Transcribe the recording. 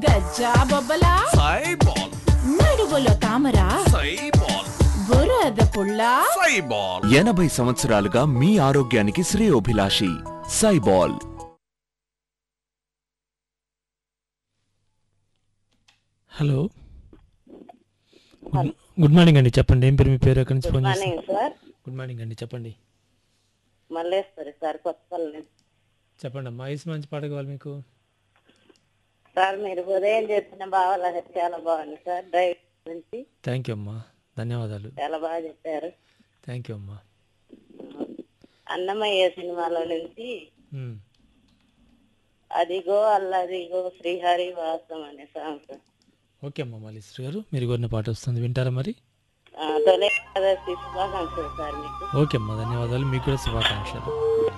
గజ్జా బొబ్బల సైబాల్ నడువులో తామర సైబాల్ బురద పుల్ల సైబాల్ ఎనభై సంవత్సరాలుగా మీ ఆరోగ్యానికి శ్రేయోభిలాషి సైబాల్ హలో గుడ్- గుడ్ మార్నింగ్ అండి చెప్పండి ఏం పేరు మీ పేరు ఎక్కడి నుంచి ఫోన్ చేస్తారు మార్నింగ్ సార్ గుడ్ మార్నింగ్ అండి చెప్పండి మల్లేశ్వరి సార్ కొత్తపల్లి నుంచి. చెప్పండి అమ్మా ఐస్ మంచి పాట కావాలి మీకు సార్ మీరు ఉదయం చెప్పిన భావాలు అది చాలా బాగుంది సార్ డ్రైవ్ నుంచి థ్యాంక్ యూ అమ్మా ధన్యవాదాలు చాలా బాగా చెప్పారు థ్యాంక్ యూ అమ్మా అన్నమయ్య సినిమాలో నుంచి మ్మ్. అదిగో అల్లదిగో శ్రీహరి వాసం అనే సాంగ్ సార్ ఓకే అమ్మా మల్లీశ్వరి గారు మీరు కోరిన పాట వస్తుంది వింటారా మరి ఆ, తొలి ఏకాదశి శుభాకాంక్షలు సార్ మీకు ఓకే అమ్మా ధన్యవాదాలు మీకు కూడా శుభాకాంక్షలు